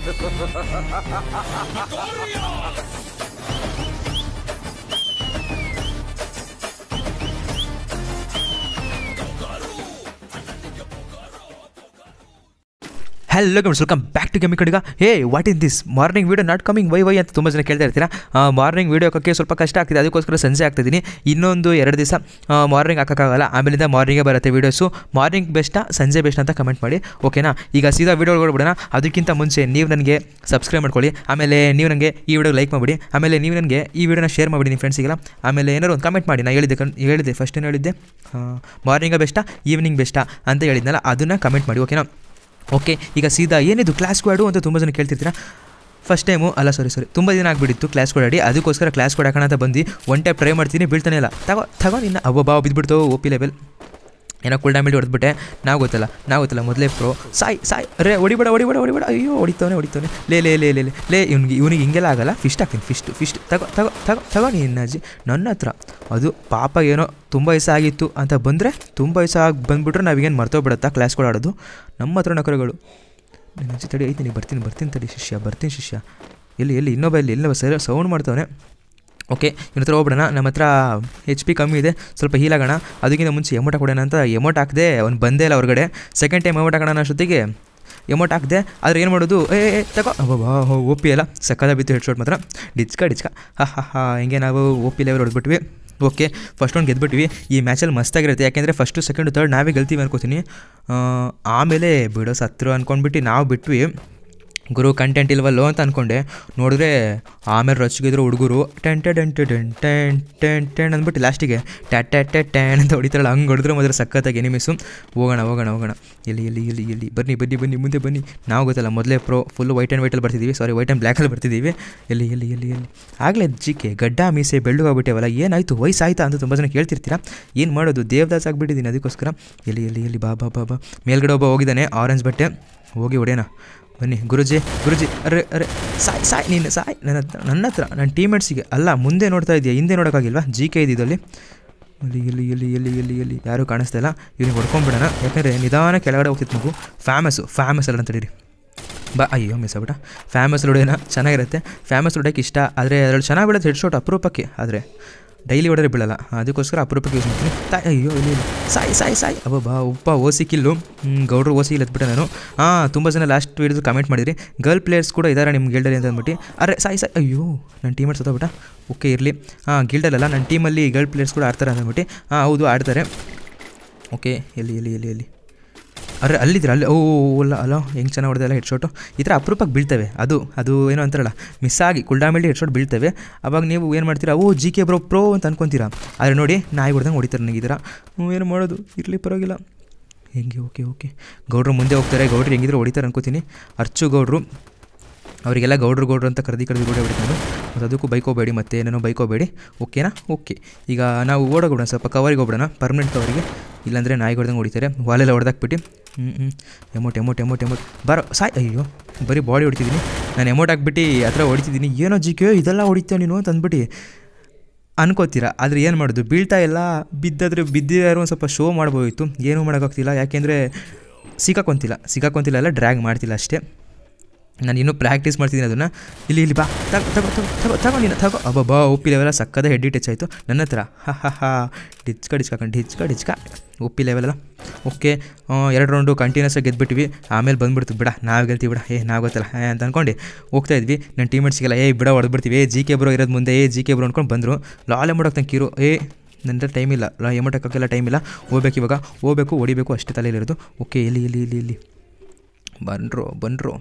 Hello gums welcome back to gaming ಕಡೆಗ hey what is this morning video not coming why why ಅಂತ ತುಂಬ ಜನ ಕೇಳ್ತಾ ಇರ್ತೀರಾ ಮಾರ್ನಿಂಗ್ ವೀಡಿಯೋ ಹಾಕೋಕ್ಕೆ ಸ್ವಲ್ಪ ಕಷ್ಟ ಆಗ್ತಿದೆ ಅದಕ್ಕೋಸ್ಕರ ಸಂಜೆ ಆಗ್ತಿದ್ದೀನಿ ಇನ್ನೊಂದು ಎರಡು ದಿವಸ ಮಾರ್ನಿಂಗ್ ಹಾಕೋಕ್ಕಾಗಲ್ಲ ಆಮೇಲಿಂದ ಮಾರ್ನಿಂಗೇ ಬರುತ್ತೆ ವೀಡಿಯೋಸು ಮಾರ್ನಿಂಗ್ ಬೆಸ್ಟಾ ಸಂಜೆ ಬೆಸ್ಟ್ ಅಂತ ಕಮೆಂಟ್ ಮಾಡಿ ಓಕೆನಾ ಈಗ ಸೀದಾ ವೀಡಿಯೋ ಬಿಡೋಣ ಅದಕ್ಕಿಂತ ಮುಂಚೆ ನೀವು ನನಗೆ ಸಬ್ಸ್ಕ್ರೈಬ್ ಮಾಡ್ಕೊಳ್ಳಿ ಆಮೇಲೆ ನೀವು ನನಗೆ ಈ ವಿಡಿಯೋ ಲೈಕ್ ಮಾಡಿಬಿಡಿ ಆಮೇಲೆ ನೀವು ನನಗೆ ಈ ವಿಡಿಯೋನ ಶೇರ್ ಮಾಡಿಬಿಡಿ ನಿಮ್ಮ ಫ್ರೆಂಡ್ಸಿಗೆಲ್ಲ ಆಮೇಲೆ ಏನಾರು ಒಂದು ಕಮೆಂಟ್ ಮಾಡಿ ನಾನು ಹೇಳಿದ್ದೆ ಕಣ್ ಹೇಳಿದ್ದೆ ಫಸ್ಟ್ ಏನು ಹೇಳಿದ್ದೆ ಮಾರ್ನಿಂಗ ಬೆಸ್ಟಾ ಈವ್ನಿಂಗ್ ಬೆಸ್ಟಾ ಅಂತ ಹೇಳಿದ್ನಲ್ಲ ಅದನ್ನು ಕಮೆಂಟ್ ಮಾಡಿ ಓಕೆನಾ ಓಕೆ ಈಗ ಸೀದಾ ಏನಿದು ಕ್ಲಾಸ್ ಸ್ಕ್ವಾಡು ಅಂತ ತುಂಬ ಜನ ಕೇಳ್ತಿರ್ತೀರಾ ಫಸ್ಟ್ ಟೈಮು ಅಲ್ಲ ಸಾರಿ ಸಾರಿ ತುಂಬ ದಿನ ಆಗಿಬಿಟ್ಟಿತ್ತು ಕ್ಲಾಸ್ ಕೊಡಾಡಿ ಅದಕ್ಕೋಸ್ಕರ ಕ್ಲಾಸ್ ಕೊಡ ಹಾಕೋಣ ಅಂತ ಬಂದು ಒನ್ ಟೈಪ್ ಟ್ರೈ ಮಾಡ್ತೀನಿ ಬೀಳ್ತಾನೆ ಇಲ್ಲ ತಗೋ ತಗೋ ನಿನ್ನ ಅವ್ವ ಬಾವು ಬಿದ್ದುಬಿಡ್ತು ಓ ಪಿ ಲೆವೆಲ್ ಏನೋ ಕುಲ್ ಡ್ಯಾಮೇಜ್ ಹೊಡೆದ್ಬಿಟ್ಟೆ ನಾವು ಗೊತ್ತಲ್ಲ ನಾವು ಗೊತ್ತಲ್ಲ ಮೊದಲೇ ಪ್ರೋ ಸಾಯ್ ಸಾಯ್ ಅರೇ ಹೊಡಿಬೇಡ ಹೊಡಿಬೇಡ ಹೊಡಿಬೇಡ ಅಯ್ಯೋ ಹೊಡಿತವನೆ ಹೊಡಿತವನೆ ಲೇ ಲೇ ಲೇ ಲೇ ಲೇ ಲೇ ಇವ್ನಿಗೆ ಇವ್ನಿಗೆ ಹಿಂಗೆಲ್ಲ ಆಗಲ್ಲ ಫಿಸ್ಟ್ ಹಾಕ್ತೀನಿ ಫಿಸ್ಟ್ ಫಿಸ್ಟ್ ತಗೋ ತಗೋ ತಗೋ ತಗೋ ನೀನು ಅಜ್ಜಿ ನನ್ನ ಹತ್ರ ಅದು ಪಾಪ ಏನೋ ತುಂಬ ವಯಸ್ಸು ಆಗಿತ್ತು ಅಂತ ಬಂದರೆ ತುಂಬ ವಯಸ್ಸು ಆಗಿ ಬಂದುಬಿಟ್ರೆ ನಾವಿಗೇನು ಮರ್ತೋಗ್ಬಿಡುತ್ತಾ ಕ್ಲಾಸ್ಗಳು ಆಡೋದು ನಮ್ಮ ಹತ್ರ ನಕರಗಳು ನನ್ನ ಅಜ್ಜಿ ತಡಿ ಐತೀನಿ ಬರ್ತೀನಿ ಬರ್ತೀನಿ ತಡಿ ಶಿಷ್ಯ ಬರ್ತೀನಿ ಶಿಷ್ಯ ಎಲ್ಲಿ ಎಲ್ಲಿ ಇನ್ನೊಬ್ಬ ಇಲ್ಲಿ ಇನ್ನೊಬ್ಬ ಸರಿ ಸೌಂಡ್ ಮಾಡ್ತವನೆ ಓಕೆ ಇವ್ನ ಹತ್ರ ಹೋಗ್ಬಿಡೋಣ ನಮ್ಮ ಹತ್ರ ಎಚ್ ಪಿ ಕಮ್ಮಿ ಇದೆ ಸ್ವಲ್ಪ ಹೀಲ್ ಆಗೋಣ ಅದಕ್ಕಿಂತ ಮುಂಚೆ ಎಮೋಟ್ ಹಾಕೊಡೋಣ ಅಂತ ಎಮೋಟ್ ಹಾಕಿದೆ ಅವ್ನು ಬಂದೇ ಇಲ್ಲ ಹೊರಗಡೆ ಸೆಕೆಂಡ್ ಟೈಮ್ ಎಮೋಟ್ ಹಾಕೋಣ ಅಷ್ಟೊತ್ತಿಗೆ ಎಮೋಟ್ ಹಾಕಿದೆ ಆದರೆ ಏನು ಮಾಡೋದು ಏ ಏ, ತಗೋ ಅಬ್ಬಾ ಒ ಪಿ ಅಲ್ಲ ಸಕ್ಕದ ಬಿತ್ತು ಹೆಡ್ ಶಾಟ್ ಮಾತ್ರ ಡಿಚ್ಕ ಡಿಚ್ಕ ಹಾ ಹಾ ಹಾ ಹಿಂಗೆ ನಾವು ಒ ಪಿ ಲೆವೆಲ್ ಹೊಡೆದ್ಬಿಟ್ವಿ ಓಕೆ ಫಸ್ಟ್ ಒಂದು ಗೆದ್ಬಿಟ್ವಿ ಈ ಮ್ಯಾಚಲ್ಲಿ ಮಸ್ತಾಗಿರುತ್ತೆ ಯಾಕೆಂದರೆ ಫಸ್ಟು ಸೆಕೆಂಡು ತರ್ಡ್ ನಾವೇ ಗೆಲ್ತೀವಿ ಅನ್ಕೋತೀನಿ ಆ, ಆಮೇಲೆ ಬಿಡೋ ಸತ್ರು ಅಂದ್ಕೊಂಡ್ಬಿಟ್ಟು ನಾವು ಬಿಟ್ವಿ ಗುರು ಕಂಟೆಂಟ್ ಇಲ್ವಲ್ಲೋ ಅಂತ ಅಂದ್ಕೊಂಡೆ ನೋಡಿದ್ರೆ ಆಮೇಲೆ ರೊಚ್ಚಿಗಿದ್ರು ಹುಡುಗರು ಟೆನ್ ಟೆ ಟೆನ್ ಟೆ ಟೆನ್ ಟೆನ್ ಟೆನ್ ಟೆನ್ ಅಂದ್ಬಿಟ್ಟು ಲಾಸ್ಟಿಗೆ ಟ್ಯಾಟ್ ಟ್ಯಾಟ್ ಟ್ಯಾಟ್ ಟ್ಯಾನ್ ಅಂತ ಹೊಡಿತಾರಲ್ಲ ಹಂಗೆ ಹೊಡೆದ್ರೆ ಮೊದಲು ಸಖತ್ತಾಗಿ ಎನಿಮಿಸು ಹೋಗೋಣ ಹೋಗೋಣ ಹೋಗೋಣ ಎಲ್ಲಿ ಎಲ್ಲಿ ಎಲ್ಲಿ ಎಲ್ಲಿ ಬನ್ನಿ ಬನ್ನಿ ಬನ್ನಿ ಮುಂದೆ ಬನ್ನಿ ನಾವು ಗೊತ್ತಲ್ಲ ಮೊದಲೇ ಪ್ರೋ ಫುಲ್ ವೈಟ್ ಆ್ಯಂಡ್ ವೈಟಲ್ಲಿ ಬರ್ತಿದ್ದೀವಿ ಸಾರಿ ವೈಟ್ ಆ್ಯಂಡ್ ಬ್ಲ್ಯಾಕಲ್ಲಿ ಬರ್ತಿದ್ದೀವಿ ಎಲ್ಲಿ ಎಲ್ಲಿ ಎಲ್ಲಿ ಎಲ್ಲಿ ಆಗಲೇ ಜಿಕ್ಕೆ ಗಡ್ಡ ಮೀಸೆ ಬೆಳ್ಳಗಾಗ್ಬಿಟ್ಟೇವಲ್ಲ ಏನಾಯಿತು ವಯಸ್ಸಾಯ್ತಾ ಅಂತ ತುಂಬ ಜನ ಕೇಳ್ತಿರ್ತೀರಾ ಏನು ಮಾಡೋದು ದೇವದಾಸ್ ಆಗಿಬಿಟ್ಟಿದ್ದೀನಿ ಅದಕ್ಕೋಸ್ಕರ ಎಲ್ಲಿ ಎಲ್ಲಿ ಎಲ್ಲಿ ಬಾ ಬಾ ಬಾ ಬಾ ಮೇಲ್ಗಡೆ ಒಬ್ಬ ಹೋಗಿದ್ದಾನೆ ಆರೆಂಜ್ ಬಟ್ಟೆ ಹೋಗಿ ಹೊಡೆಯೋಣ ಬನ್ನಿ ಗುರುಜಿ ಗುರುಜಿ ಅರೆ ಅರೆ ಸಾಯ್ ಸಾಯ್ ನೀನು ಸಾಯ್ ನನ್ನ ಹತ್ರ ನನ್ನ ಹತ್ರ ನನ್ನ ಟೀಮೇಟ್ಸಿಗೆ ಅಲ್ಲ ಮುಂದೆ ನೋಡ್ತಾ ಇದೆಯಾ ಹಿಂದೆ ನೋಡೋಕ್ಕಾಗಿಲ್ವಾ ಜಿ ಕೆ ಇದ್ದಿದ್ದಲ್ಲಿ ಎಲ್ಲಿ ಎಲ್ಲಿ ಎಲ್ಲಿ ಎಲ್ಲಿ ಎಲ್ಲಿ ಎಲ್ಲಿ ಯಾರೂ ಕಾಣಿಸ್ತಾ ಇಲ್ಲ ಇವ್ನಿಗೆ ಹೊಡ್ಕೊಂಬಿಡೋಣ ಯಾಕಂದರೆ ನಿಧಾನ ಕೆಳಗಡೆ ಹೋಗ್ತಿತ್ತು ಮಗು ಫೇಮಸ್ಸು ಫೇಮಸ್ ಅಲ್ಲ ಅಂತ ಹೇಳಿ ಬಾ ಅಯ್ಯೋ ಮಿಸ್ ಆಗ್ಬಿಟ್ಟ ಫೇಮಸ್ ಲುಡೇನ ಚೆನ್ನಾಗಿರುತ್ತೆ ಫೇಮಸ್ ಲುಡೋಕ್ಕೆ ಇಷ್ಟ ಆದರೆ ಅದರಲ್ಲಿ ಚೆನ್ನಾಗಿ ಬೀಳೋದು ಹೆಡ್ ಶಾಟ್ ಅಪರೂಪಕ್ಕೆ ಆದರೆ ಡೈಲಿ ಹೊಡೆದ್ರೆ ಬೀಳಲ್ಲ ಅದಕ್ಕೋಸ್ಕರ ಅಪರೂಪಕ್ಕೆ ಯೂಸ್ ಮಾಡ್ತೀನಿ ತಾಯಿ ಅಯ್ಯೋ ಇಲ್ಲಿ ಇಲ್ಲಿ ಸಾಯಿ ಸಾಯಿ ಸಾಯಿ ಅಬ್ಬ ಬಾ ಉಪ್ಪ ಓಸಿ ಕಿಲ್ಲು ಹ್ಮ್, ಗೌಡ್ರು ಓಸಿ ಇಲ್ಲ ಎತ್ಬಿಟ್ಟೆ ನಾನು ಹಾಂ ತುಂಬ ಜನ ಲಾಸ್ಟ್ ವೀಡಿಯೋದು ಕಮೆಂಟ್ ಮಾಡಿದ್ರಿ ಗರ್ಲ್ ಪ್ಲೇಯರ್ಸ್ ಕೂಡ ಇದ್ದಾರೆ ನಿಮ್ಗೆ ಗಿಲ್ಡಲ್ಲಿ ಅಂತ ಅಂದ್ಬಿಟ್ಟು ಅರೆ ಸಾಯಿ ಸಾಯಿ ಅಯ್ಯೋ ನನ್ನ ಟೀಮೇಟ್ ಸತ್ತೋಗ್ಬಿಟ್ಟ ಓಕೆ ಇರಲಿ ಹಾಂ ಗಿಲ್ಡಲ್ಲ ನನ್ನ ಟೀಮಲ್ಲಿ ಗರ್ಲ್ ಪ್ಲೇಯರ್ಸ್ ಕೂಡ ಆಡ್ತಾರೆ ಅಂದ್ಬಿಟ್ಟು ಹಾಂ ಹೌದು ಆಡ್ತಾರೆ ಓಕೆ ಎಲ್ಲಿ ಎಲ್ಲಿ ಎಲ್ಲಿ ಎಲ್ಲಿ ಅರೆ ಅಲ್ಲಿದ್ರೆ ಅಲ್ಲಿ ಓ ಅಲ್ಲ ಅಲ್ಲ ಹೆಂಗೆ ಚೆನ್ನಾಗಿ ಹೊಡೆದಲ್ಲ ಹೆಡ್ ಶಾಟು ಈ ಥರ ಅಪರೂಪಕ್ಕೆ ಬೀಳ್ತವೆ ಅದು ಅದು ಏನೋ ಅಂತಾರಲ್ಲ ಮಿಸ್ ಆಗಿ ಕುಲ್ಡಾಮೇಲೆ ಹೆಡ್ ಶಾಟ್ ಬೀಳ್ತವೆ ಅವಾಗ ನೀವು ಏನು ಮಾಡ್ತೀರಾ oh G K bro pro ಅಂತ ಅನ್ಕೊತೀರಾ ಆದರೆ ನೋಡಿ ನಾಯಿ ಹೊಡೆದಂಗೆ ಹೊಡಿತಾರೆ ನನಗೆ ಈ ಥರ ಹ್ಞೂ ಏನು ಮಾಡೋದು ಇರಲಿ ಪರವಾಗಿಲ್ಲ ಹೆಂಗೆ ಓಕೆ ಓಕೆ ಗೌಡ್ರು ಮುಂದೆ ಹೋಗ್ತಾರೆ ಗೌಡ್ರು ಹೆಂಗಿದ್ರು ಹೊಡಿತಾರೆ ಅನ್ಕೋತೀನಿ ಅರ್ಚು ಗೌಡ್ರು ಅವರಿಗೆಲ್ಲ ಗೌಡ್ರು ಗೌಡ್ರು ಅಂತ ಕರೆದಿ ಕರೆದಿ ರೂಢಿ ಹೊಡಿತಾನೆ ಮತ್ತು ಅದಕ್ಕೂ ಬೈಕೋಬೇಡಿ ಮತ್ತೆ ಏನೇನೋ ಬೈಕೋಬೇಡಿ ಓಕೆನಾ ಓಕೆ ಈಗ ನಾವು ಓಡೋಗ್ಬಿಡೋಣ ಸ್ವಲ್ಪ ಕವರಿಗೆ ಹೋಗ್ಬಿಡೋಣ ಪರ್ಮನೆಂಟ್ ಕವರಿಗೆ ಇಲ್ಲಾಂದರೆ ನಾಯಿ ಹೊಡೆದಂಗೆ ಹೊಡಿತಾರೆ ವಾಲೆಲ್ಲ ಹೊಡೆದಾಕ್ಬಿಟ್ಟು ಹ್ಞೂ ಹ್ಞೂ ಎಮೋಟ್ ಎಮೋಟ್ ಎಮೋಟ್ ಎಮೋಟ್ ಬರೋ ಸಾಯ್ ಅಯ್ಯೋ ಬರೀ ಬಾಡಿ ಹೊಡಿತಿದ್ದೀನಿ ನಾನು ಎಮೋಟ್ ಹಾಕ್ಬಿಟ್ಟು ಆ ಥರ ಹೊಡಿತಿದ್ದೀನಿ ಏನೋ ಜಿಕೆ ಇದೆಲ್ಲ ಹೊಡಿತೀಯ ನೀನು ಅಂತ ಅಂದ್ಬಿಟ್ಟು ಅನ್ಕೋತೀರಾ ಆದರೆ ಏನು ಮಾಡೋದು ಬೀಳ್ತಾ ಇಲ್ಲ ಬಿದ್ದಾದ್ರೆ ಬಿದ್ದಿರೋ ಒಂದು ಸ್ವಲ್ಪ ಶೋ ಮಾಡ್ಬೋದಿತ್ತು ಏನೂ ಮಾಡೋಕ್ಕಾಗ್ತಿಲ್ಲ ಯಾಕೆಂದರೆ ಸಿಕ್ಕಾಕೊಂತಿಲ್ಲ ಸಿಕ್ಕಾಕೊಂತಿಲ್ಲ ಎಲ್ಲ ಡ್ರ್ಯಾಗ್ ಮಾಡ್ತಿಲ್ಲ ಅಷ್ಟೇ ನಾನು ಇನ್ನೂ ಪ್ರಾಕ್ಟೀಸ್ ಮಾಡ್ತಿದ್ದೀನಿ ಅದನ್ನು ಇಲ್ಲಿ ಇಲ್ಲಿ ಬಾ ತಗೋ ತಗೋ ತಗೋ ತಗೋ ತಗೋ ನೀನು ತಗೋ ಅಬ್ಬಾ ಬಾ ಉಪ್ಪಿ ಲೆವೆಲ್ಲ ಸಕ್ಕದ ಹೆಡ್ಡಿ ಟಚ್ ಆಯಿತು ನನ್ನ ಹತ್ರ ಹಾ ಹಾ ಹಾ ಡಿಚ್ಕ ಡಿಚ್ಕಾಕೊಂಡು ಡಿಚ್ಕ ಡಿಚ್ಕ ಉಪ್ಪಿ ಲೆವೆಲ್ಲ ಓಕೆ ಎರಡು ರೌಂಡು ಕಂಟಿನ್ಯೂಸ್ ಆಗಿ ಗೆದ್ಬಿಟ್ವಿ ಆಮೇಲೆ ಬಂದ್ಬಿಡ್ತು ಬಿಡ ನಾವು ಗೆಲ್ತೀವಿ ಬಿಡ ಏ ನಾವು ಗೊತ್ತಲ್ಲ ಏ ಅಂತ ಅಂದ್ಕೊಂಡು ಹೋಗ್ತಾ ಇದ್ವಿ ನನ್ನ ಟೀಮೇಟ್ಸ್ಗೆಲ್ಲ ಏ ಬಿಡ ಹೊಡೆದ್ಬಿಡ್ತೀವಿ ಏ ಜಿ ಕೆ ಬ್ರೋ ಇರೋದು ಮುಂದೆ ಏ ಜಿ ಕೆ ಬ್ರೋ ಅಂದ್ಕೊಂಡು ಬಂದರು ಲಾಲೆ ಮಾಡೋಕೆ ತಂಗೆ ಕಿರು ಏ ನನ್ನ ಟೈಮ್ ಇಲ್ಲ ಲಾ ಎಮೋಟಕ್ಕೆಲ್ಲ ಟೈಮ್ ಇಲ್ಲ ಹೋಗ್ಬೇಕು ಇವಾಗ ಹೋಗ್ಬೇಕು ಹೊಡಿಬೇಕು ಅಷ್ಟೇ ತಲೆಯಲ್ಲಿರೋದು ಓಕೆ ಇಲ್ಲಿ ಇಲ್ಲಿ ಇಲ್ಲಿ ಇಲ್ಲಿ ಬನ್ರೋ ಬನ್ರೋ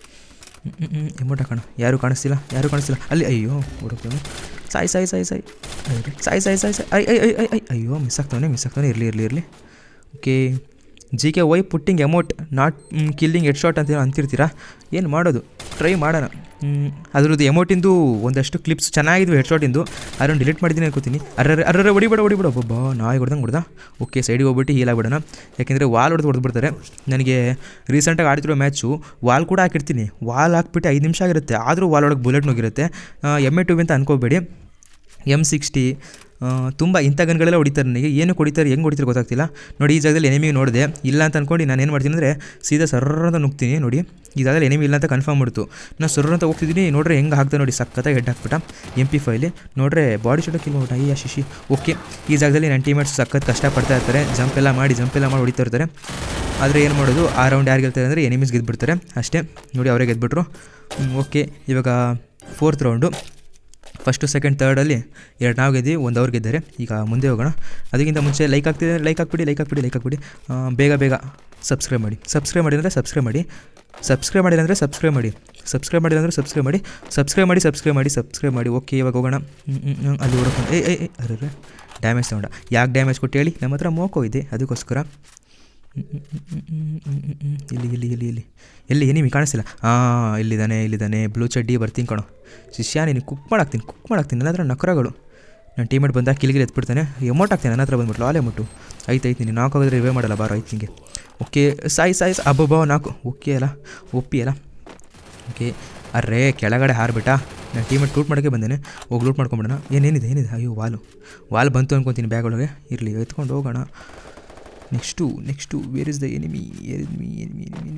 ಎಮೋಟ್ ಹಾಕೋಣ ಯಾರು ಕಾಣಿಸ್ತಿಲ್ಲ ಯಾರು ಕಾಣಿಸ್ತಿಲ್ಲ ಅಲ್ಲಿ ಅಯ್ಯೋ ಹುಡುಕ್ತಾನೆ ಸಾಯ್ ಸಾಯ್ ಸಾಯ್ ಸಾಯ್ ಅಯ್ಯೋ, ಸಾಯ್ ಸಾಯ್ ಸಾಯ್ ಸಾಯ್ ಐ ಐ ಐ ಐ ಐ ಅಯ್ಯೋ ಮಿಸ್ ಆಗ್ತಾನೆ ಮಿಸ್ ಆಗ್ತಾನೆ ಇರಲಿ ಇರಲಿ ಇರಲಿ okay G K why putting emote not killing headshot ಅಂತ ಅಂತಿರ್ತೀರಾ ಏನು ಮಾಡೋದು ಟ್ರೈ ಮಾಡೋಣ ಹ್ಮ್, ಅದ್ರದ್ದು ಎಮೋಟಿಂದು ಒಂದಷ್ಟು ಕ್ಲಿಪ್ಸ್ ಚೆನ್ನಾಗಿದ್ವು ಹೆಡ್ ಶಾಟಿಂದು ಅದನ್ನು ಡಿಲೀಟ್ ಮಾಡಿದ್ದೀನಿ ಅನ್ಕೋತೀನಿ ಅರ್ರರೆ ಅರ್ರರೆ ಹೊಡಿಬೇಡ ಹೊಡಿಬೇಡ ಒಬ್ಬ ನಾಯಿ ಹೊಡೆದಂಗೆ ಹೊಡೆದ ಓಕೆ ಸೈಡಿಗೆ ಹೋಗ್ಬಿಟ್ಟು ಹೀಲ್ ಆಗ್ಬಿಡೋಣ ಯಾಕೆಂದರೆ ವಾಲ್ ಹೊಡೆದು ಹೊಡೆದ್ಬಿಡ್ತಾರೆ ನನಗೆ ರೀಸೆಂಟಾಗಿ ಆಡ್ತಿರೋ ಮ್ಯಾಚು ವಾಲ್ ಕೂಡ ಹಾಕಿರ್ತೀನಿ ವಾಲ್ ಹಾಕ್ಬಿಟ್ಟು ಐದು ನಿಮಿಷ ಆಗಿರುತ್ತೆ ಆದರೂ ವಾಲ್ ಒಳಗೆ ಬುಲೆಟ್ ನುಗ್ಗಿರುತ್ತೆ ಎಮ್ ಎ ಟು ಅಂತ ಅನ್ಕೋಬೇಡಿ ಎಮ್ ಸಿಕ್ಸ್ಟಿ ತುಂಬ ಇಂಥ ಗನ್ಗಳೆಲ್ಲ ಹೊಡಿತಾರೆ ನನಗೆ ಏನು ಹೊಡಿತಾರೆ ಹೆಂಗೆ ಹೊಡಿತಾರೆ ಗೊತ್ತಾಗ್ತಿಲ್ಲ ನೋಡಿ ಈ ಜಾಗದಲ್ಲಿ ಎನಿಮಿ ನೋಡಿದೆ ಇಲ್ಲ ಅಂತ ಅಂದ್ಕೊಂಡು ನಾನು ಏನು ಮಾಡ್ತೀನಿ ಅಂದರೆ ಸೀದಾ ಸರ್ರ ಅಂತ ನುಗ್ತೀನಿ ನೋಡಿ ಈ ಜಾಗದಲ್ಲಿ ಎನಿಮಿ ಇಲ್ಲ ಅಂತ ಕನ್ಫರ್ಮ್ ಮಾಡ್ತು ನಾನು ಸರ್ರ ಅಂತ ಹೋಗ್ತಿದ್ದೀನಿ ನೋಡ್ರೆ ಹೆಂಗೆ ಹಾಕ್ತಾ ನೋಡಿ ಸಕ್ಕತ್ತಾಗಿ ಹೆಡ್ ಹಾಕ್ಬಿಟ್ಟ ಎಮ್ ಪಿ ಫೈಲಿ ನೋಡ್ರೆ ಬಾಡಿ ಶೂಟಕ್ಕೆ ಇಲ್ಲ ಅಯ್ಯ ಶಿಶಿ ಓಕೆ ಈ ಜಾಗದಲ್ಲಿ ನನ್ನ ಟೀಮೇಟ್ಸ್ ಸಖತ್ ಕಷ್ಟಪಡ್ತಾ ಇರ್ತಾರೆ ಜಂಪ್ ಎಲ್ಲ ಮಾಡಿ ಜಂಪ್ ಎಲ್ಲ ಮಾಡಿ ಹೊಡಿತಾ ಇರ್ತಾರೆ ಆದರೆ ಏನು ಮಾಡೋದು ಆ ರೌಂಡ್ ಯಾರು ಗೆಲ್ತಾರೆ ಅಂದರೆ ಎನಿಮೀಸ್ ಗೆದ್ಬಿಡ್ತಾರೆ ಅಷ್ಟೇ ನೋಡಿ ಅವರೇ ಗೆದ್ಬಿಟ್ರು ಓಕೆ ಇವಾಗ ಫೋರ್ತ್ ರೌಂಡು ಫಸ್ಟು ಸೆಕೆಂಡ್ ತರ್ಡಲ್ಲಿ ಎರಡು ನಾವು ಗೆದ್ದಿ ಒಂದು ಅವ್ರು ಗೆದ್ದಾರೆ ಈಗ ಮುಂದೆ ಹೋಗೋಣ ಅದಕ್ಕಿಂತ ಮುಂಚೆ ಲೈಕ್ ಆಗ್ತಿದೆ ಲೈಕ್ ಹಾಕ್ಬಿಡಿ ಲೈಕ್ ಹಾಕ್ಬಿಡಿ ಲೈಕ್ ಹಾಕ್ಬಿಡಿ ಆ, ಬೇಗ ಬೇಗ ಸಬ್ಸ್ಕ್ರೈಬ್ ಮಾಡಿ ಸಬ್ಸ್ಕ್ರೈಬ್ ಮಾಡಿದ್ರೆ ಸಬ್ಸ್ಕ್ರೈಬ್ ಮಾಡಿ ಸಬ್ಸ್ಕ್ರೈಬ್ ಮಾಡಿಲ್ಲ ಅಂದರೆ ಸಬ್ಸ್ಕ್ರೈಬ್ ಮಾಡಿ ಸಬ್ಸ್ಕ್ರೈಬ್ ಮಾಡಿಲ್ಲ ಅಂದರೆ ಸಬ್ಸ್ಕ್ರೈಬ್ ಮಾಡಿ ಸಬ್ಸ್ಕ್ರೈಬ್ ಮಾಡಿ ಸಬ್ಸ್ಕ್ರೈಬ್ ಮಾಡಿ ಸಬ್ಸ್ಕ್ರೈಬ್ ಮಾಡಿ ಓಕೆ ಇವಾಗ ಹೋಗೋಣ ಹ್ಮ್, ಹ್ಮ್, ಹ್ಮ್, ಅಲ್ಲಿ ಹೊಡ್ಕೊಂಡು ಏ ಏ ಏ, ಅರೆ ಡ್ಯಾಮೇಜ್ ತಗೊಂಡ ಯಾಕೆ ಡ್ಯಾಮೇಜ್ ಕೊಟ್ಟು ಹೇಳಿ ನಮ್ಮ ಹತ್ರ ಮೋಕೋ ಇದೆ ಅದಕ್ಕೋಸ್ಕರ ಹ್ಮ್, ಹ್ಮ್, ಹ್ಮ್, ಹ್ಮ್, ಹ್ಮ್, ಹ್ಮ್, ಹ್ಮ್. ಇಲ್ಲಿ ಇಲ್ಲಿ ಇಲ್ಲಿ ಇಲ್ಲಿ ಎಲ್ಲಿ ಎನಿಮಿ ಕಾಣಿಸ್ತಿಲ್ಲ ಹಾಂ ಇಲ್ಲಿದ್ದಾನೆ ಇಲ್ಲಿದ್ದಾನೆ ಬ್ಲೂ ಚಡ್ಡಿ ಬರ್ತೀನಿ ಕಣೋ ಶಿಷ್ಯ ನೀನು ಕುಕ್ ಮಾಡಾಕ್ತೀನಿ ಕುಕ್ ಮಾಡಾಕ್ತೀನಿ ನನ್ನ ಹತ್ರ ನಕರಗಳು ನನ್ನ ಟೀಮೇಟ್ ಬಂದಾಗ ಕಿಲಿಗಿಲಿ ಎತ್ಬಿಡ್ತಾನೆ ಎಮೌಂಟ್ ಆಗ್ತಾನೆ ನನ್ನ ಹತ್ರ ಬಂದ್ಬಿಟ್ಟು ಲಾಲೆ ಮುಟ್ಟು ಐತೆ ಐತೆ ನೀನು ನಾಲ್ಕು ಹೋಗಿದ್ರೆ ರಿವೇ ಮಾಡಲ್ಲ ಬಾರೋ ಐತೆ ನಿಂಗೆ ಓಕೆ ಸಾಯಿ ಸಾಯಿ ಅಬ್ಬಬ್ಬ ನಾಲ್ಕು ಓಕೆ ಅಲ್ಲ ಒಪ್ಪಿ ಅಲ್ಲ ಓಕೆ ಅರ್ರೇ ಕೆಳಗಡೆ ಹಾರ್ಬಿಟ್ಟ ನಾನು ಟೀಮೇಟ್ ಲೂಟ್ ಮಾಡೋಕ್ಕೆ ಬಂದೇನೆ ಹೋಗಿ ಲೂಟ್ ಮಾಡ್ಕೊಂಬಿಡೋಣ ಏನೇನಿದೆ ಏನಿದೆ ಅಯ್ಯೋ ವಾಲು ವಾಲ್ ಬಂತು ಅನ್ಕೊತೀನಿ ಬ್ಯಾಗ್ ಒಳಗೆ ಇರಲಿ ಎತ್ಕೊಂಡು ಹೋಗೋಣ next next where is the enemy enemy enemy enemy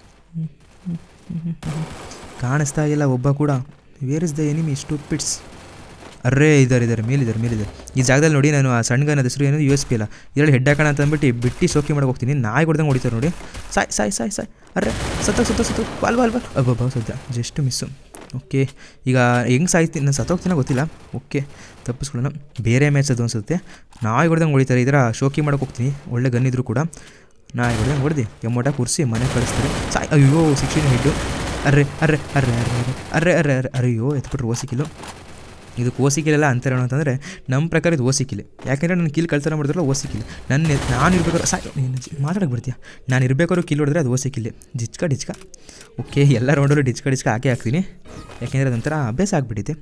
enemy ಕಾಣಿಸ್ತಾ ಇಲ್ಲ ಒಬ್ಬ ಕೂಡ where is the enemy stupids ಅರ್ರೇ ಇದ್ದಾರೆ ಇದ್ದಾರೆ ಮೇಲಿದ್ದಾರೆ ಮೇಲಿದ್ದಾರೆ ಈ ಜಾಗದಲ್ಲಿ ನೋಡಿ ನಾನು ಆ ಸಣ್ಣ ಗನ್ ಹೆಸರು ಏನದು ಯು ಎಸ್ ಪಿ ಅಲ್ಲ ಇದರಲ್ಲಿ ಹೆಡ್ ಹಾಕೋಣ ಅಂತ ಅಂದ್ಬಿಟ್ಟು ಬಿಟ್ಟು ಸೋಕಿ ಮಾಡಕ್ಕೆ ಹೋಗ್ತೀನಿ ನಾಯಿ ಹೊಡೆದಂಗೆ ಹೊಡಿತಾರೆ ನೋಡಿ ಸಾಯ್ ಸಾಯ್ ಸಾಯ್ ಸಾಯ್ ಅರ್ರೆ ಸತ್ತ ಸತ್ತ ಸತ್ತು ಬಾಲ್ ಬಾಲ್ ಬಾಲ್ ಅಬ್ಬಬ್ಬ ಸದ್ಯ ಜಸ್ಟ್ ಮಿಸ್ಸು ಓಕೆ ಈಗ ಹೆಂಗೆ ಸಾಯ್ತೀನಿ ನಾನು ಸತ್ತೋಗ್ತೀನ ಗೊತ್ತಿಲ್ಲ ಓಕೆ ತಪ್ಪಿಸ್ಕೊಳ್ಳೋಣ ಬೇರೆ ಮ್ಯಾಚ್ ಅದು ಅನಿಸುತ್ತೆ ನಾಯಿ ಹೊಡೆದಂಗೆ ಹೊಡಿತಾರೆ ಇದರ ಶೋಕಿ ಮಾಡಕ್ಕೆ ಹೋಗ್ತೀನಿ ಒಳ್ಳೆ ಗನ್ ಇದ್ರು ಕೂಡ ನಾಯಿ ಹೊಡೆದಂಗೆ ಹೊಡೆದು ಎಮ್ಮೋಟ ಕೂರಿಸಿ ಮನೆಗೆ ಕಳಿಸ್ತಾರೆ ಸಾಯ್ ಅಯ್ಯೋ ಸಿಕ್ಸ್ಟೀನ್ ಹೆಡ್ಡು ಅರ್ರೆ ಅರ್ರೆ ಅರ್ರೆ ಅರ್ರೆ ಅರ್ರೆ ಅರ್ರೆ ಅರ್ರೆ ಅಯ್ಯೋ ಎತ್ಬಿಟ್ರು ಓಸಿಕಿಲು ಇದಕ್ಕೆ ಓಸಿಕಿಲೆಲ್ಲ ಅಂತಾರೆ ಏನು ಅಂತಂದರೆ ನಮ್ಮ ಪ್ರಕಾರ ಇದು ಓಸಿಕಿಲೆ ಯಾಕೆಂದರೆ ನನ್ನ ಕಿಲ್ ಕಳ್ತನ ಮಾಡಿದ್ರಲ್ಲ ಓಸಿಕಿಲೆ ನನ್ನ ನಾನು ಇರ್ಬೇಕಾದ್ರೆ ಸಾಯ್ ನೀನು ಜಿ- ಮಾತಾಡಕ್ಕೆ ಬರ್ತೀಯ ನಾನು ಇರಬೇಕಾದ್ರೂ ಕಿಲ್ ಹೊಡೆದ್ರೆ ಅದು ಓಸಿಕಿಲೆ ಜಿಚ್ಕ ಡಿಚ್ಕ ಓಕೆ ಎಲ್ಲ ರೌಂಡಲ್ಲೂ ಡಿಚ್ಕ ಡಿಚ್ಕ ಹಾಕೇ ಹಾಕ್ತೀನಿ ಯಾಕೆಂದರೆ ಅದೊಂಥರ ಅಭ್ಯಾಸ ಆಗಿಬಿಟ್ಟಿದೆ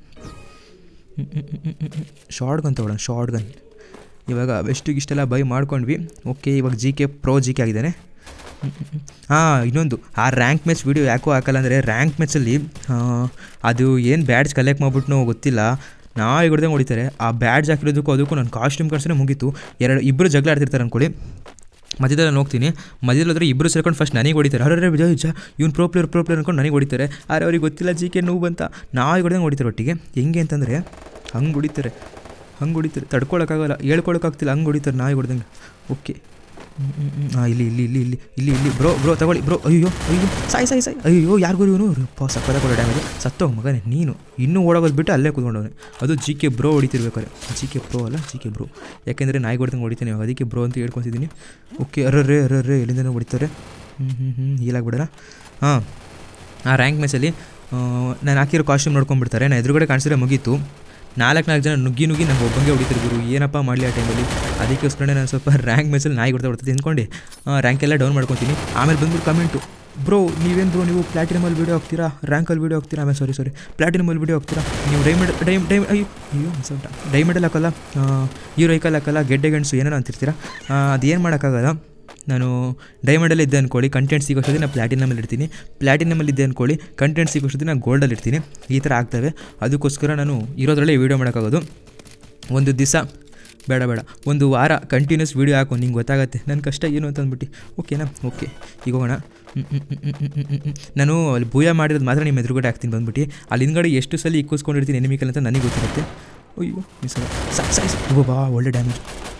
ಶಾರ್ಟ್ ಗನ್ ತೊಗೊಳ್ಳೋಣ ಶಾರ್ಟ್ ಗನ್ ಇವಾಗ ಬೆಸ್ಟಿಗೆ ಇಷ್ಟೆಲ್ಲ ಬೈ ಮಾಡ್ಕೊಂಡ್ವಿ ಓಕೆ ಇವಾಗ G K pro G K ಆಗಿದ್ದಾನೆ ಹಾಂ ಇನ್ನೊಂದು ಆ ರ್ಯಾಂಕ್ ಮ್ಯಾಚ್ ವೀಡಿಯೋ ಯಾಕೋ ಹಾಕಲ್ಲ ಅಂದರೆ ರ್ಯಾಂಕ್ ಮ್ಯಾಚಲ್ಲಿ ಅದು ಏನು ಬ್ಯಾಡ್ಜ್ ಕಲೆಕ್ಟ್ ಮಾಡ್ಬಿಟ್ಟು ಗೊತ್ತಿಲ್ಲ ನಾಯಿ ಹೊಡೆದಂಗೆ ಹೊಡಿತಾರೆ ಆ ಬ್ಯಾಡ್ಜ್ ಹಾಕಿರೋದಕ್ಕೂ ಅದಕ್ಕೂ ನನ್ನ ಕಾಸ್ಟ್ಯೂಮ್ ಕಳ್ಸೇ ಮುಗೀತು ಎರಡು ಇಬ್ಬರು ಜಗಳ ಆಡ್ತಿರ್ತಾರೆ ಅಂದ್ಕೊಳ್ಳಿ ಮಧ್ಯದಲ್ಲಿ ನಾನು ಹೋಗ್ತೀನಿ ಮಧ್ಯದಲ್ಲಿ ಹೋದ್ರೆ ಇಬ್ಬರು ಸೇರ್ಕೊಂಡು ಫಸ್ಟ್ ನನಗೆ ಹೊಡಿತಾರೆ ಅರೆ ವಿಜಯ್ ಜ ಇವ್ನು ಪ್ರೋ ಪ್ಲೇಯರ್ ಪ್ರೋ ಪ್ಲೇಯರ್ ಅನ್ಕೊಂಡು ನನಗೆ ಹೊಡಿತಾರೆ ಆದರೆ ಅವ್ರಿಗೆ ಗೊತ್ತಿಲ್ಲ ಜಿ ಕೆ ನೋವು ಅಂತ ನಾಯಿ ಹೊಡೆದಂಗೆ ಹೊಡಿತಾರೆ ಒಟ್ಟಿಗೆ ಹೆಂಗೆ ಅಂತಂದರೆ ಹಂಗೆ ಹೊಡಿತಾರೆ ಹಂಗೆ ಹೊಡಿತಾರೆ ತಡ್ಕೊಳಕ್ಕಾಗಲ್ಲ ಹೇಳ್ಕೊಳಕ್ಕಾಗ್ತಿಲ್ಲ ಹಂಗೆ ಹೊಡಿತಾರೆ ನಾಯಿ ಹೊಡೆದಂಗೆ ಓಕೆ ಹಾಂ ಇಲ್ಲಿ ಇಲ್ಲಿ ಇಲ್ಲಿ ಇಲ್ಲಿ ಇಲ್ಲಿ ಇಲ್ಲಿ ಬ್ರೋ ಬ್ರೋ ತಗೊಳ್ಳಿ ಬ್ರೋ ಅಯ್ಯೋ ಅಯ್ಯೋ ಸಾಯ್ ಸಾಯ್ ಸಾಯ್ ಅಯ್ಯೋ ಯಾರಿಗೂ ಇವನು ಪಾ ಸಕ್ಕದ ಕೊಡೋ ಡ್ಯಾಮೇಜ್ ಸತ್ತೋಗ ಮಗನೇ ನೀನು ಇನ್ನೂ ಓಡೋಗೋದು ಬಿಟ್ಟು ಅಲ್ಲೇ ಕೂತ್ಕೊಂಡವನೆ ಅದು ಜಿ ಕೆ ಬ್ರೋ ಹೊಡಿತಿರ್ಬೇಕಾರೆ ಜಿ ಕೆ ಪ್ರೋ ಅಲ್ಲ ಜಿ ಕೆ ಬ್ರೋ ಯಾಕೆಂದರೆ ನಾಯಿ ಹೊಡ್ದಂಗೆ ಹೊಡಿತೀನಿ ಇವಾಗ ಅದಕ್ಕೆ ಬ್ರೋ ಅಂತ ಹೇಳ್ಕೊತಿದ್ದೀನಿ ಓಕೆ ಅರ್ರೇ ಅರ್ರೇ ಎಲ್ಲಿಂದನೂ ಹೊಡಿತಾರೆ ಹ್ಞೂ ಹ್ಞೂ ಹ್ಞೂ ಹೀಲಾಗ್ಬಿಡೋಣ ಹಾಂ ಆ ರ್ಯಾಂಕ್ ಮ್ಯಾಚಲ್ಲಿ ನಾನು ಹಾಕಿರೋ ಕಾಸ್ಟ್ಯೂಮ್ ನೋಡ್ಕೊಂಡ್ಬಿಡ್ತಾರೆ ನಾನು ಎದುರುಗಡೆ ಕಾಣಿಸಿದ್ರೆ ಮುಗೀತು ನಾಲ್ಕು ನಾಲ್ಕು ಜನ ನುಗ್ಗಿ ನುಗ್ಗಿ ನಂಗೆ ಒಬ್ಬಂಗೆ ಹೊಡಿತಾರೆ ಗುರು ಏನಪ್ಪ ಮಾಡಲಿ ಆ ಟೈಮಲ್ಲಿ ಅದಕ್ಕೋಸ್ಕರ ನಾನು ಸ್ವಲ್ಪ ರ್ಯಾಂಕ್ ಮ್ಯಾಚಲ್ಲಿ ನಾಯಿ ಹೊಡ್ತಾ ಹೊಡ್ತಾ ತಿಂದ್ಕೊಂಡು ರ್ಯಾಂಕ್ ಎಲ್ಲ ಡೌನ್ ಮಾಡ್ಕೊತೀನಿ ಆಮೇಲೆ ಬಂದ್ಬಿಟ್ಟು ಕಮೆಂಟು ಬ್ರೋ ನೀವೇನು ಬ್ರೋ ನೀವು ಪ್ಲಾಟಿನಮಲ್ಲಿ ವೀಡಿಯೋ ಹಾಕ್ತೀರಾ ರ್ಯಾಂಕಲ್ಲಿ ವೀಡಿಯೋ ಹಾಕ್ತೀರಾ ಆಮೇಲೆ ಸಾರಿ ಸಾರಿ ಪ್ಲಾಟಿನಮಲ್ಲಿ ವೀಡಿಯೋ ಹಾಕ್ತೀರಾ ನೀವು ಡೈಮಂಡ್ ಡೈಮ್ ಡೈಮ್ ಅಯ್ಯೋ ಅಯ್ಯೋ ಮಿಸ್ಔಟ ಡೈಮಂಡಲ್ಲಿ ಹಾಕಲ್ಲ ಹೀರೋಯ್ಕಲ್ಲಿ ಹಾಕಲ್ಲ ಗೆಡ್ಡೆ ಗಂಡಸು ಏನೇನೋ ಅಂತಿರ್ತೀರಾ ಅದೇನು ಮಾಡೋಕ್ಕಾಗಲ್ಲ ನಾನು ಡೈಮಂಡಲ್ಲಿ ಇದ್ದೆ ಅಂದ್ಕೊಳ್ಳಿ ಕಂಟೆಂಟ್ ಸಿಗೋಷ್ಟೊತ್ತಿಗೆ ನಾನು ಪ್ಲಾಟಿನಮಲ್ಲಿ ಇರ್ತೀನಿ ಪ್ಲಾಟಿನಮಲ್ಲಿ ಇದ್ದೆ ಅಂದ್ಕೊಳ್ಳಿ ಕಂಟೆಂಟ್ ಸಿಗೋಷ್ಟೊತ್ತಿಗೆ ನಾನು ಗೋಲ್ಡಲ್ಲಿ ಇರ್ತೀನಿ ಈ ಥರ ಆಗ್ತವೆ ಅದಕ್ಕೋಸ್ಕರ ನಾನು ಇರೋದ್ರಲ್ಲೇ ವೀಡಿಯೋ ಮಾಡೋಕ್ಕಾಗೋದು ಒಂದು ದಿವಸ ಬೇಡ ಬೇಡ ಒಂದು ವಾರ ಕಂಟಿನ್ಯೂಸ್ ವೀಡಿಯೋ ಹಾಕು ನಿಂಗೆ ಗೊತ್ತಾಗತ್ತೆ ನನ್ನ ಕಷ್ಟ ಏನು ಅಂತ ಅಂದ್ಬಿಟ್ಟು ಓಕೆನಾ ಓಕೆ ಈಗ ಹೋಗೋಣ ಹ್ಮ್, ಹ್ಮ್, ಹ್ಮ್, ಹ್ಮ್, ಹ್ಮ್, ಹ್ಮ್, ಹ್ಮ್. ನಾನು ಅಲ್ಲಿ ಭೂಯ ಮಾಡಿರೋದು ಮಾತ್ರ ನಿಮ್ಮ ಎದುರುಗಡೆ ಹಾಕ್ತೀನಿ ಬಂದ್ಬಿಟ್ಟು ಅಲ್ಲಿ ಹಿಂದ್ಗಡೆ ಎಷ್ಟು ಸಲ ಇಕ್ಕಿಸ್ಕೊಂಡಿರ್ತೀನಿ ಎನಿಮಿಕಲ್ ಅಂತ ನನಗೆ ಗೊತ್ತಿರುತ್ತೆ ಅಯ್ಯೋ ಮಿಸ್ ಸಾಕು ಸಾಕು ಬಾ ಒಳ್ಳೆ ಡ್ಯಾಮೇಜ್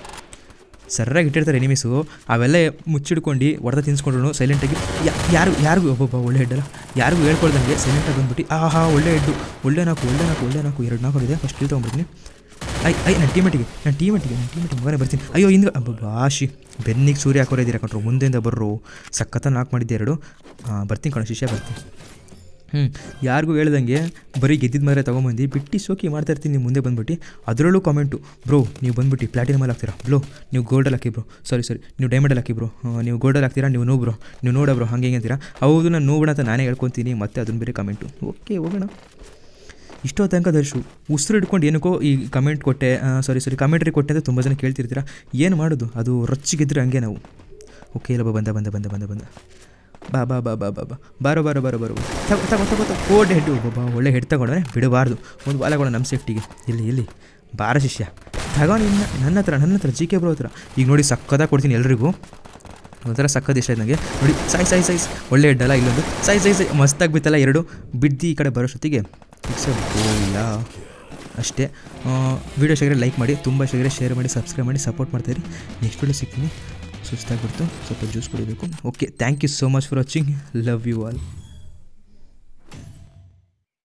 ಸರ್ರಾಗಿ ಇಟ್ಟಿರ್ತಾರೆ ಎನಿಮೀಸು ಅವೆಲ್ಲ ಮುಚ್ಚಿಡ್ಕೊಂಡು ಹೊಡೆದ ತಿನ್ಸ್ಕೊಂಡ್ರು ಸೈಲೆಂಟಾಗಿ ಯಾರು ಯಾರಿಗೂ ಒಬ್ಬೊಬ್ಬ ಒಳ್ಳೆ ಹೆಡ್ಡಲ್ಲ ಯಾರಿಗೂ ಹೇಳ್ಕೊಳ್ದಂಗೆ ಸೈಲೆಂಟಾಗಿ ಬಂದ್ಬಿಟ್ಟು ಆಹಾ ಒಳ್ಳೆ ಹೆಡ್ಡು ಒಳ್ಳೆ ನಾಲ್ಕು ಒಳ್ಳೆ ನಾಲ್ಕು ಒಳ್ಳೆ ನಾಲ್ಕು ಎರಡು ನಾಲ್ಕು ಇದೆ ಫಸ್ಟ್ ಇಲ್ಲಿ ತೊಗೊಂಡ್ಬಿಡ್ತೀನಿ ಐ ಐ ನನ್ನ ಟೀಮೆಟಿಗೆ ನನ್ನ ಟೀಮೆಟಿಗೆ ನನ್ನ ಟೀಮೆಟಿಗೆ ಮಗನೇ ಬರ್ತೀನಿ ಅಯ್ಯೋ ಹಿಂದೆ ಅಬ್ಬ ಬಾಶಿ ಬೆನ್ನಿಗೆ ಸೂರ್ಯ ಹಾಕೋರೇ ಇದ್ದೀರಾ ಕಣ್ರು ಮುಂದೆಯಿಂದ ಬರ್ರು ಸಖತ್ತ ನಾಲ್ಕು ಮಾಡಿದ್ದೆ ಎರಡು ಹಾಂ ಬರ್ತೀನಿ ಕಣ ಶಿಷ್ಯ ಬರ್ತೀನಿ ಹ್ಞೂ ಯಾರಿಗೂ ಹೇಳ್ದಂಗೆ ಬರೀ ಗೆದ್ದಿದ್ದು ಮಾರೆ ತೊಗೊಂಬಂದು ಬಿಟ್ಟು ಸೋಕಿ ಮಾಡ್ತಾ ಇರ್ತೀನಿ ನೀವು ಮುಂದೆ ಬಂದ್ಬಿಟ್ಟು ಅದರಲ್ಲೂ ಕಾಮೆಂಟು ಬ್ರೋ ನೀವು ಬಂದ್ಬಿಟ್ಟು ಪ್ಲಾಟಿನಮಲ್ಲಿ ಹಾಕ್ತೀರಾ ಬ್ರೋ ನೀವು ಗೋಲ್ಡಲ್ಲಿ ಹಾಕಿ ಬ್ರೋ ಸಾರಿ ಸಾರಿ ನೀವು ಡೈಮಂಡಲ್ಲಿ ಹಾಕಿ ಬ್ರೋ ನೀವು ಗೋಲ್ಡಲ್ಲಿ ಹಾಕ್ತೀರಾ ನೀವು ನೋ ಬ್ರೋ ನೀವು ನೋಡ ಬ್ರೋ ಹಂಗೆ ಹಿಂಗೆ ಅಂತೀರಾ ಹೌದು ನಾನು ನೋಡೋಣ ಅಂತ ನಾನೇ ಹೇಳ್ಕೊತೀನಿ ಮತ್ತೆ ಅದನ್ನು ಬೇರೆ ಕಮೆಂಟು ಓಕೆ ಹೋಗೋಣ ಇಷ್ಟೋ ತನಕ ದರ್ಶು ಉಸಿರು ಹಿಡ್ಕೊಂಡು ಏನಕ್ಕೋ ಈ ಕಮೆಂಟ್ ಕೊಟ್ಟೆ ಸಾರಿ ಸಾರಿ ಕಮೆಂಟ್ರಿ ಕೊಟ್ಟೆ ಅಂತ ತುಂಬ ಜನ ಕೇಳ್ತಿರ್ತೀರಾ ಏನು ಮಾಡೋದು ಅದು ರೊಚ್ಚಿಗಿದ್ರೆ ಹಂಗೆ ನಾವು ಓಕೆ ಇಲ್ಲ ಬಾ ಬಂದ ಬಂದ ಬಂದ ಬಂದ ಬಂದ ಬಾ ಬಾ ಬಾ ಬಾ ಬಾ ಬಾ ಬಾರೋ ಬಾರೋ ಬಾರೋ ಬಾರೋ ತಗೋ ತಗೋ ತಗೋ ತಗೋ ಕೋಡ್ ಹೆಡ್ ಬಾ ಒಳ್ಳೆ ಹೆಡ್ ತಗೊಂಡ್ರೆ ಬಿಡಬಾರ್ದು ಒಂದು ಬಾಲ ಕೊಡ ನಮ್ಮ ಸೇಫ್ಟಿಗೆ ಇಲ್ಲಿ ಇಲ್ಲಿ ಬಾರ ಶಿಷ್ಯ ತಗೊಂಡು ಇನ್ನು ನನ್ನ ಹತ್ರ ನನ್ನ ಹತ್ರ ಜಿ ಕೆ ಬ್ರೋ ಹತ್ರ ಈಗ ನೋಡಿ ಸಕ್ಕದಾಗ ಕೊಡ್ತೀನಿ ಎಲ್ರಿಗೂ ಒಂಥರ ಸಕ್ಕದ ಇಷ್ಟ ಆಯ್ತು ನನಗೆ ನೋಡಿ ಸಾಯ್ ಸಾಯ್ ಸೈಜ್ ಒಳ್ಳೆ ಹೆಡ್ಡಲ್ಲ ಇಲ್ಲೊಂದು ಸಾಯ್ ಸಾಯ್ ಸೈ ಮಸ್ತಾಗಿ ಬಿತ್ತಲ್ಲ ಎರಡು ಬಿದ್ದು ಈ ಕಡೆ ಬರೋಷ್ಟೊತ್ತಿಗೆ ಫಿಕ್ಸ್ ಯಾ ಅಷ್ಟೇ ವೀಡಿಯೋ ಇಷ್ಟ ಲೈಕ್ ಮಾಡಿ ತುಂಬ ಇಷ್ಟ ಶೇರ್ ಮಾಡಿ ಸಬ್ಸ್ಕ್ರೈಬ್ ಮಾಡಿ ಸಪೋರ್ಟ್ ಮಾಡ್ತಾಯಿರಿ ನೆಕ್ಸ್ಟ್ ವಿಡಿಯೋ ಸಿಗ್ತೀನಿ ಸುಸ್ತಾಗ್ಬಿಡ್ತು ಸ್ವಲ್ಪ ಜ್ಯೂಸ್ ಕುಡಿಬೇಕು okay thank you so much for watching love you all